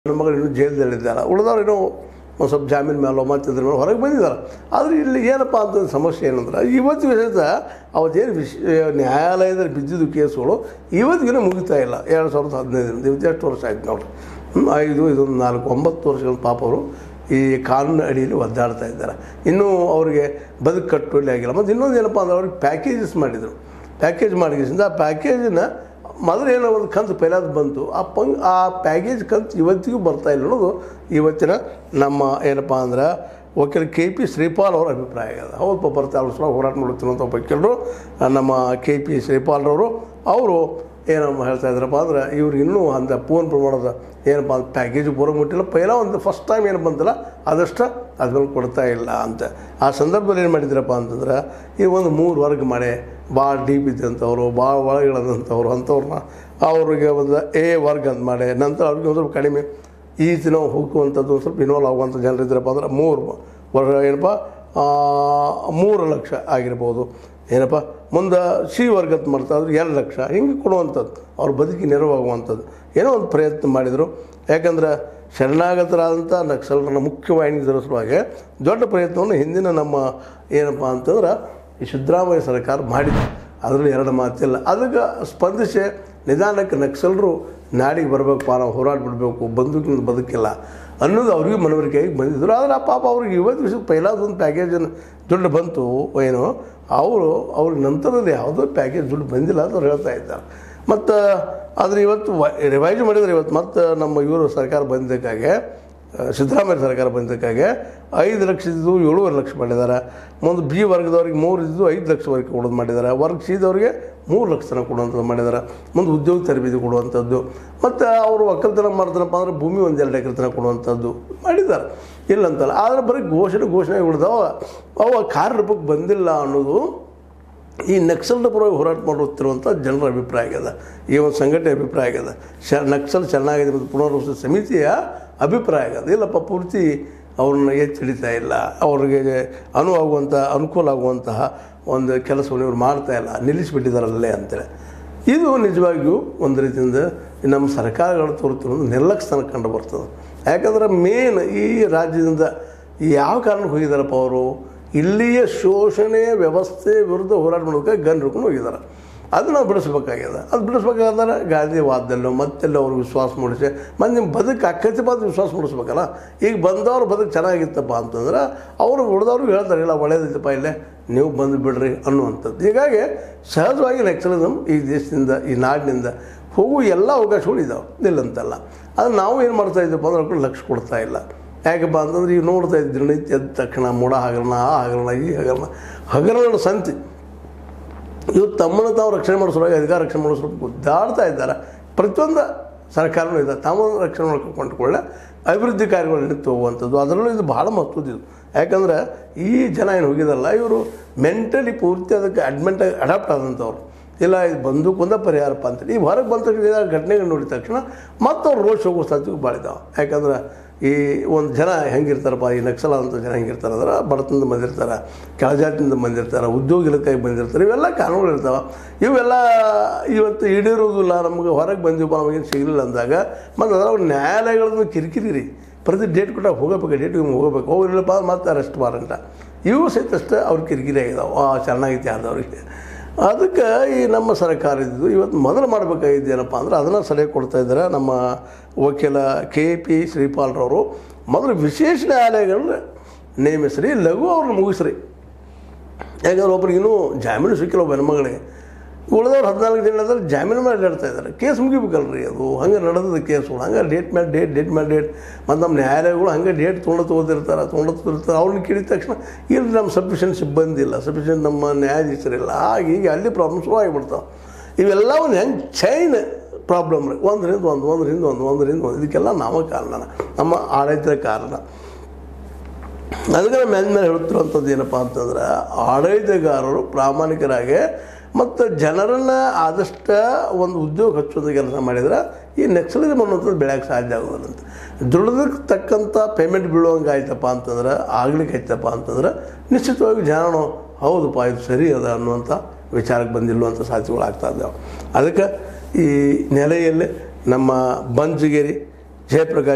ನನ್ನ ಮಗಳು ಇನ್ನೂ ಜೈಲದಲ್ಲಿದ್ದಾರೆ ಉಳಿದವ್ರು ಇನ್ನೂ ಒಂದು ಸ್ವಲ್ಪ ಜಾಮೀನು ಮೇಲೆ ಮತ್ತು ಇದ್ರ ಮೇಲೆ ಹೊರಗೆ ಬಂದಿದ್ದಾರೆ ಆದರೆ ಇಲ್ಲಿ ಏನಪ್ಪ ಅಂತ ಸಮಸ್ಯೆ ಏನಂದ್ರೆ ಇವತ್ತು ವಿಷಯದ ಅವತ್ತೇನು ವಿಷ ನ್ಯಾಯಾಲಯದಲ್ಲಿ ಬಿದ್ದಿದ್ದು ಕೇಸುಗಳು ಇವತ್ತಿಗೂ ಮುಗಿತಾ ಇಲ್ಲ ಎರಡು ಸಾವಿರದ ಹದಿನೈದರಿಂದ ಇವತ್ತು ಎಷ್ಟು ವರ್ಷ ಆಯ್ತು ನೋಡ್ರಿ ಹ್ಮ್, ಐದು ಇದೊಂದು ನಾಲ್ಕು ಒಂಬತ್ತು ವರ್ಷಗಳ ಪಾಪ ಅವರು ಈ ಕಾನೂನು ಅಡಿಯಲ್ಲಿ ಒದ್ದಾಡ್ತಾ ಇದ್ದಾರೆ ಇನ್ನೂ ಅವರಿಗೆ ಬದುಕು ಕಟ್ಟುವಲ್ಲಿ ಆಗಿಲ್ಲ ಮತ್ತು ಇನ್ನೊಂದು ಏನಪ್ಪ ಅಂದ್ರೆ ಅವ್ರಿಗೆ ಪ್ಯಾಕೇಜಸ್ ಮಾಡಿದರು ಪ್ಯಾಕೇಜ್ ಮಾಡಿದ್ರಿಂದ ಆ ಪ್ಯಾಕೇಜನ್ನ ಮೊದಲು ಏನೋ ಒಂದು ಕಂತು ಪೈಲಾದ ಬಂತು ಆ ಪಂಗ್ ಆ ಪ್ಯಾಕೇಜ್ ಕಂತು ಇವತ್ತಿಗೂ ಬರ್ತಾ ಇಲ್ಲ ಅನ್ನೋದು ಇವತ್ತಿನ ನಮ್ಮ ಏನಪ್ಪ ಅಂದ್ರೆ ವಕೀಲ ಕೆ ಪಿ ಶ್ರೀಪಾಲ್ ಅವರ ಅಭಿಪ್ರಾಯ ಆಗಿದೆ ಹೌದಪ್ಪ ಬರ್ತಾ ಅವ್ರ ಸಲ ಹೋರಾಟ ಮಾಡುತ್ತಿರುವಂಥ ವಕೀಲರು ಆ, ನಮ್ಮ ಕೆ ಪಿ ಶ್ರೀಪಾಲ್ರವರು ಅವರು ಏನಮ್ಮ ಹೇಳ್ತಾ ಇದ್ರಪ್ಪ ಅಂದ್ರೆ ಇವ್ರಿಗೆ ಇನ್ನೂ ಅಂತ ಪೂರ್ಣ ಪ್ರಮಾಣದ ಏನಪ್ಪ ಅಂದ್ರೆ ಪ್ಯಾಕೇಜ್ ಪೂರ ಮುಟ್ಟಿಲ್ಲ ಪೈಲ ಒಂದು ಫಸ್ಟ್ ಟೈಮ್ ಏನು ಬಂತಲ್ಲ ಅದಷ್ಟು ಅದ್ಮೇಲೆ ಕೊಡ್ತಾ ಇಲ್ಲ ಅಂತ ಆ ಸಂದರ್ಭದಲ್ಲಿ ಏನು ಮಾಡಿದ್ರಪ್ಪ ಅಂತಂದ್ರೆ ಈ ಒಂದು ಮೂರು ವರ್ಗ ಮಾಡಿ ಭಾಳ ಡೀಪ್ ಇದ್ದಂಥವ್ರು ಭಾಳ ಒಳಗಿಳದಂಥವ್ರು ಅಂಥವ್ರನ್ನ ಅವ್ರಿಗೆ ಒಂದು ಎ ವರ್ಗ ಅಂತ ಮಾಡಿ ನಂತರ ಅವ್ರಿಗೆ ಒಂದು ಸ್ವಲ್ಪ ಕಡಿಮೆ ಈ ದಿನ ಹೋಗುವಂಥದ್ದು ಒಂದು ಸ್ವಲ್ಪ ಇನ್ವಾಲ್ವ್ ಆಗುವಂಥ ಜನರು ಇದ್ರಪ್ಪ ಅಂದ್ರೆ ಮೂರು ವರ್ಷ ಏನಪ್ಪ ಆ, ಮೂರು ಲಕ್ಷ ಆಗಿರ್ಬೋದು ಏನಪ್ಪ ಮುಂದೆ ಸಿ ವರ್ಗ ಅಂತ ಮಾಡ್ತಾಯಿದ್ರು ಎರಡು ಲಕ್ಷ ಹಿಂಗೆ ಕೊಡುವಂಥದ್ದು ಅವ್ರ ಬದುಕಿ ನೆರವಾಗುವಂಥದ್ದು ಏನೋ ಒಂದು ಪ್ರಯತ್ನ ಮಾಡಿದರು ಯಾಕಂದ್ರೆ ಶರಣಾಗತರಾದಂಥ ನಕ್ಸಲರನ್ನ ಮುಖ್ಯವಾಹಿನಿ ಸಲುವಾಗಿ ದೊಡ್ಡ ಪ್ರಯತ್ನವನ್ನು ಹಿಂದಿನ ನಮ್ಮ ಏನಪ್ಪ ಅಂತಂದ್ರೆ ಈ ಸಿದ್ದರಾಮಯ್ಯ ಸರ್ಕಾರ ಮಾಡಿದೆ ಅದರಲ್ಲಿ ಎರಡು ಮಾತಿಲ್ಲ ಅದಕ್ಕೆ ಸ್ಪಂದಿಸಿ ನಿಧಾನಕ್ಕೆ ನಕ್ಸಲರು ನಾಡಿಗೆ ಬರಬೇಕು ನಾವು ಹೋರಾಟ ಬಿಡಬೇಕು ಬಂದೂಕಿನಿಂದ ಬದುಕಿಲ್ಲ ಅನ್ನೋದು ಅವ್ರಿಗೂ ಮನವರಿಕೆಯಾಗಿ ಬಂದಿದ್ದರು ಆದರೆ ಆ ಪಾಪ ಅವ್ರಿಗೆ ಇವತ್ತು ವಿಷಯ ಪೈಲಾದೊಂದು ಪ್ಯಾಕೇಜನ್ನು ದುಡ್ಡು ಬಂತು ಏನು ಅವರು ಅವ್ರಿಗೆ ನಂತರದಲ್ಲಿ ಯಾವುದೋ ಪ್ಯಾಕೇಜ್ ದುಡ್ಡು ಬಂದಿಲ್ಲ ಅಂತ ಅವ್ರು ಹೇಳ್ತಾ ಇದ್ದಾರೆ ಮತ್ತು ಆದರೆ ಇವತ್ತು ರಿವೈಸ್ ಮಾಡಿದರೆ ಇವತ್ತು ಮತ್ತೆ ನಮ್ಮ ಇವರು ಸರ್ಕಾರ ಬಂದಕ್ಕಾಗೆ ಆ, ಸಿದ್ದರಾಮಯ್ಯ ಸರ್ಕಾರ ಬಂದಕ್ಕಾಗೆ ಐದು ಲಕ್ಷ ಇದ್ದು ಏಳುವರೆ ಲಕ್ಷ ಮಾಡಿದ್ದಾರೆ ಮುಂದೆ ಬಿ ವರ್ಗದವ್ರಿಗೆ ಮೂರು ಇದ್ದು ಐದು ಲಕ್ಷವರೆಗೆ ಕೊಡೋದು ಮಾಡಿದ್ದಾರೆ ವರ್ಗ ಸಿದವ್ರಿಗೆ ಮೂರು ಲಕ್ಷ ತನಕ ಕೊಡುವಂಥದ್ದು ಮಾಡಿದ್ದಾರೆ ಮುಂದೆ ಉದ್ಯೋಗ ತರಬೇತಿ ಕೊಡುವಂಥದ್ದು ಮತ್ತು ಅವರು ಒಕ್ಕಲ್ತನ ಮಾಡ್ತಾರಪ್ಪ ಅಂದ್ರೆ ಭೂಮಿ ಒಂದು ಎರಡು ಎಕರೆ ತನಕ ಕೊಡುವಂಥದ್ದು ಮಾಡಿದ್ದಾರೆ ಇಲ್ಲಂತಲ್ಲ ಆದರೆ ಬರೀ ಘೋಷಣೆ ಘೋಷಣೆ ಉಳಿದವ ಅವ ಕಾರ್ಯರೂಪಕ್ಕೆ ಬಂದಿಲ್ಲ ಅನ್ನೋದು ಈ ನಕ್ಸಲ್ ಪರವಾಗಿ ಹೋರಾಟ ಮಾಡುತ್ತಿರುವಂಥ ಜನರ ಅಭಿಪ್ರಾಯ ಆಗ್ಯದ ಈ ಒಂದು ಸಂಘಟನೆ ಅಭಿಪ್ರಾಯ ಆಗ್ಯದ ಶ ನಕ್ಸಲ್ ಚೆನ್ನಾಗಿದೆ ಮತ್ತು ಪುನರ್ವಸತಿ ಸಮಿತಿಯ ಅಭಿಪ್ರಾಯ ಆಗ್ಯದ ಇಲ್ಲಪ್ಪ ಪೂರ್ತಿ ಅವ್ರನ್ನ ಎತ್ತಿ ಹಿಡಿತಾ ಇಲ್ಲ ಅವ್ರಿಗೆ ಅನುವಾಗುವಂಥ ಅನುಕೂಲ ಆಗುವಂತಹ ಒಂದು ಕೆಲಸವನ್ನು ಇವ್ರು ಮಾಡ್ತಾ ಇಲ್ಲ ನಿಲ್ಲಿಸಿಬಿಟ್ಟಿದ್ದಾರಲ್ಲೇ ಅಂತೇಳಿ ಇದು ನಿಜವಾಗಿಯೂ ಒಂದು ರೀತಿಯಿಂದ ನಮ್ಮ ಸರ್ಕಾರಗಳು ತೋರುತ್ತಿರೋದು ನಿರ್ಲಕ್ಷ್ಯತನ ಕಂಡು ಬರ್ತದೆ ಯಾಕಂದ್ರೆ ಮೇನ್ ಈ ರಾಜ್ಯದಿಂದ ಯಾವ ಕಾರಣಕ್ಕೆ ಹೋಗಿದ್ದಾರಪ್ಪ ಅವರು ಇಲ್ಲಿಯ ಶೋಷಣೆ ವ್ಯವಸ್ಥೆ ವಿರುದ್ಧ ಹೋರಾಟ ಮಾಡೋದಕ್ಕೆ ಗನ್ ಹಿಡ್ಕೊಂಡು ಹೋಗಿದ್ದಾರೆ ಅದು ನಾವು ಬಿಡಿಸ್ಬೇಕಾಗ್ಯದ ಅದು ಬಿಡಿಸ್ಬೇಕಾದ್ರೆ ಗಾಂಧಿ ವಾದದಲ್ಲೋ ಮತ್ತೆಲ್ಲ ಅವ್ರಿಗೆ ವಿಶ್ವಾಸ ಮೂಡಿಸಿ ಮತ್ತು ನಿಮ್ಮ ಬದುಕು ಅಕ್ಕತಿ ಬಾದ್ ವಿಶ್ವಾಸ ಮೂಡಿಸ್ಬೇಕಲ್ಲ ಈಗ ಬಂದವ್ರ ಬದುಕು ಚೆನ್ನಾಗಿತ್ತಪ್ಪ ಅಂತಂದ್ರೆ ಅವರು ಉಳಿದವ್ರಿಗೆ ಹೇಳ್ತಾರೆ ಇಲ್ಲ ಒಳ್ಳೇದೈತಪ್ಪ ಇಲ್ಲೇ ನೀವು ಬಂದು ಬಿಡ್ರಿ ಅನ್ನುವಂಥದ್ದು ಹೀಗಾಗಿ ಸಹಜವಾಗಿ ನಕ್ಸಲಿಸಮ್ ಈ ದೇಶದಿಂದ ಈ ನಾಡಿನಿಂದ ಹೋಗುವ ಎಲ್ಲ ಅವಕಾಶಗಳು ಇದ್ದಾವೆ ಇಲ್ಲಂತಲ್ಲ ಅದು ನಾವು ಏನು ಮಾಡ್ತಾ ಇದ್ದೀವಪ್ಪ ಅಂದ್ರೆ ಅವ್ರಿಗೆ ಲಕ್ಷ್ಯ ಕೊಡ್ತಾ ಇಲ್ಲ ಯಾಕಪ್ಪ ಅಂತಂದ್ರೆ ಈಗ ನೋಡ್ತಾ ಇದ್ದೀವಿ ದಿನನಿತ್ಯ ಎದ್ದ ತಕ್ಷಣ ಮೋಡ ಹಗರಣ ಆ ಹಗರಣ ಈ ಹಗರಣ ಹಗರಣಗಳ ಸಂತಿ ಇವು ತಮ್ಮನ್ನು ತಾವು ರಕ್ಷಣೆ ಮಾಡೋ ಸಲುವಾಗಿ ಅಧಿಕಾರ ರಕ್ಷಣೆ ಮಾಡೋ ಸಲುವಾಗಿ ಗುದ್ದಾಡ್ತಾ ಇದ್ದಾರೆ ಪ್ರತಿಯೊಂದು ಸರ್ಕಾರನೂ ಇದೆ ತಮ್ಮನ್ನು ರಕ್ಷಣೆ ಮಾಡ್ಕೊಂಡ್ಕೊಳ್ಳೆ ಅಭಿವೃದ್ಧಿ ಕಾರ್ಯಗಳು ನಡೀತು ಹೋಗುವಂಥದ್ದು ಅದರಲ್ಲೂ ಇದು ಭಾಳ ಮಹತ್ವದ ಇದು ಯಾಕಂದ್ರೆ ಈ ಜನ ಏನು ಹೋಗಿದಾರಲ್ಲ ಇವರು ಮೆಂಟಲಿ ಪೂರ್ತಿ ಅದಕ್ಕೆ ಅಡ್ಮೆಂಟ್ ಅಡಾಪ್ಟ್ ಆದಂಥವ್ರು ಇಲ್ಲ ಇದು ಬಂದೂಕೊಂದ ಪರಿಹಾರಪ್ಪ ಅಂತೇಳಿ ಈ ಹೊರಗೆ ಬಂದ ತಕ್ಷಣ ಇದಾದ ಘಟನೆಗಳು ನೋಡಿದ ತಕ್ಷಣ ಮತ್ತೆ ಅವ್ರು ರೋಡ್ ಹೋಗೋ ಸಾಧ್ಯತೆ ಭಾಳ ಇದಾವೆ ಯಾಕಂದ್ರೆ ಈ ಒಂದು ಜನ ಹೆಂಗಿರ್ತಾರಪ್ಪ ಈ ನಕ್ಸಲ ಅಂತ ಜನ ಹೆಂಗಿರ್ತಾರೆ ಅಂದ್ರೆ ಬಡತನದಿಂದ ಬಂದಿರ್ತಾರೆ ಕೆಳಜಾತಿಯಿಂದ ಬಂದಿರ್ತಾರೆ ಉದ್ಯೋಗ ಇಲಾಖೆಗೆ ಬಂದಿರ್ತಾರೆ ಇವೆಲ್ಲ ಕಾನೂನುಗಳು ಇರ್ತಾವೆ ಇವೆಲ್ಲ ಇವತ್ತು ಈಡೇರೋದಿಲ್ಲ ನಮಗೆ ಹೊರಗೆ ಬಂದಿವಪ್ಪ ನಮಗೇನು ಸಿಗಲಿಲ್ಲ ಅಂದಾಗ ಮತ್ತು ಅದರ ನ್ಯಾಯಾಲಯಗಳದ್ದು ಕಿರಿಕಿರಿ ರೀ ಪ್ರತಿ ಡೇಟ್ ಕೊಟ್ಟಾಗ ಹೋಗಬೇಕು ಡೇಟ್ ಹೋಗಬೇಕು ಹೋಗಿರಲಿಲ್ಲಪ್ಪ ಮತ್ತೆ ಅರೆಸ್ಟ್ ವಾರಂಟ ಇವು ಸಹಿತ ಅಷ್ಟೇ ಅವ್ರ ಕಿರಿಕಿರಿ ಆಗಿದಾವೆ ಆ ಚೆನ್ನಾಗೈತಿ ಆದವ್ರಿಗೆ ಅದಕ್ಕೆ ಈ ನಮ್ಮ ಸರ್ಕಾರ ಇದ್ದು ಇವತ್ತು ಮೊದಲು ಮಾಡಬೇಕಾಗಿದ್ದು ಏನಪ್ಪ ಅಂದ್ರೆ ಅದನ್ನು ಸಲಹೆ ಕೊಡ್ತಾ ಇದ್ದಾರೆ ನಮ್ಮ ವಕೀಲ ಕೆ ಪಿ ಶ್ರೀಪಾಲ್ರವರು ಮೊದಲು ವಿಶೇಷ ನ್ಯಾಯಾಲಯಗಳನ್ನ ನೇಮಿಸ್ರಿ ಲಘು ಅವ್ರನ್ನ ಮುಗಿಸ್ರಿ ಯಾಕಂದ್ರೆ ಒಬ್ರಿಗೆ ಇನ್ನೂ ಜಾಮೀನು ಸಿಕ್ಕಿಲ್ಲ ಒಬ್ಬ ಹೆಣ್ಮಗಳಿಗೆ ಉಳಿದವ್ರು ಹದಿನಾಲ್ಕು ದಿನದಲ್ಲಿ ಜಾಮೀನು ಮೇಲೆ ನಡೆತಾ ಇದ್ದಾರೆ ಕೇಸ್ ಮುಗಿಬೇಕಲ್ರಿ ಅದು ಹಂಗೆ ನಡೆದದ ಕೇಸ್ಗಳು ಹಂಗೆ ಡೇಟ್ ಮೇಲೆ ಡೇಟ್ ಡೇಟ್ ಮೇಲೆ ಡೇಟ್ ಮತ್ತು ನಮ್ಮ ನ್ಯಾಯಾಲಯಗಳು ಹಂಗೆ ಡೇಟ್ ತೊಗೊಂಡು ತೊಗೋತಿರ್ತಾರೆ ತೊಗೊಂಡು ತೊಗೊತಿರ್ತಾರೆ ಅವ್ರನ್ನ ಕೇಳಿದ ತಕ್ಷಣ ಇಲ್ಲಿ ನಮ್ಮ ಸಫಿಷಿಯೆಂಟ್ ಸಿಬ್ಬಂದಿ ಇಲ್ಲ ಸಫಿಷಿಯೆಂಟ್ ನಮ್ಮ ನ್ಯಾಯಾಧೀಶರಿಲ್ಲ ಹಾಗೆ ಹೀಗೆ ಅಲ್ಲಿ ಪ್ರಾಬ್ಲಮ್ ಶುರು ಆಗಿಬಿಡ್ತಾವೆ ಇವೆಲ್ಲ ಒಂದು ಹೆಂಗೆ ಚೈನ್ ಪ್ರಾಬ್ಲಮ್ ರೀ ಒಂದರಿಂದ ಒಂದು ಒಂದರಿಂದ ಒಂದು ಒಂದರಿಂದ ಒಂದು ಇದಕ್ಕೆಲ್ಲ ನಾವೇ ಕಾರಣ ನಮ್ಮ ಆಡಳಿತದ ಕಾರಣ ಅದಕ್ಕೆ ನಮ್ಮ ಮೇಲೆ ಮೇಲೆ ಹೇಳ್ತಿರುವಂಥದ್ದು ಏನಪ್ಪ ಅಂತಂದ್ರೆ ಆಡಳಿತಗಾರರು ಪ್ರಾಮಾಣಿಕರಾಗಿ ಮತ್ತು ಜನರನ್ನು ಆದಷ್ಟು ಒಂದು ಉದ್ಯೋಗ ಹಚ್ಚೋದು ಕೆಲಸ ಮಾಡಿದ್ರೆ ಈ ನಕ್ಸಲಿಸಮ್ ಅನ್ನೋಂಥದ್ದು ಬೆಳೆಯೋಕ್ಕೆ ಸಾಧ್ಯ ಆಗೋದಿಲ್ಲ ಅಂತ ದುಡ್ದಕ್ಕೆ ತಕ್ಕಂಥ ಪೇಮೆಂಟ್ ಬೀಳುವಂಗೆ ಆಯ್ತಪ್ಪ ಅಂತಂದ್ರೆ ಆಗ್ಲಿಕ್ಕೆ ಆಯ್ತಪ್ಪ ಅಂತಂದ್ರೆ ನಿಶ್ಚಿತವಾಗಿ ಜನನು ಹೌದಪ್ಪ ಇದು ಸರಿ ಅದ ಅನ್ನುವಂಥ ವಿಚಾರಕ್ಕೆ ಬಂದಿಲ್ಲುವಂಥ ಸಾಧ್ಯತೆಗಳು ಆಗ್ತಾ ಇದ್ದಾವೆ ಅದಕ್ಕೆ ಈ ನೆಲೆಯಲ್ಲಿ ನಮ್ಮ ಬಂಜಗೇರಿ ಜಯಪ್ರಕಾಶ್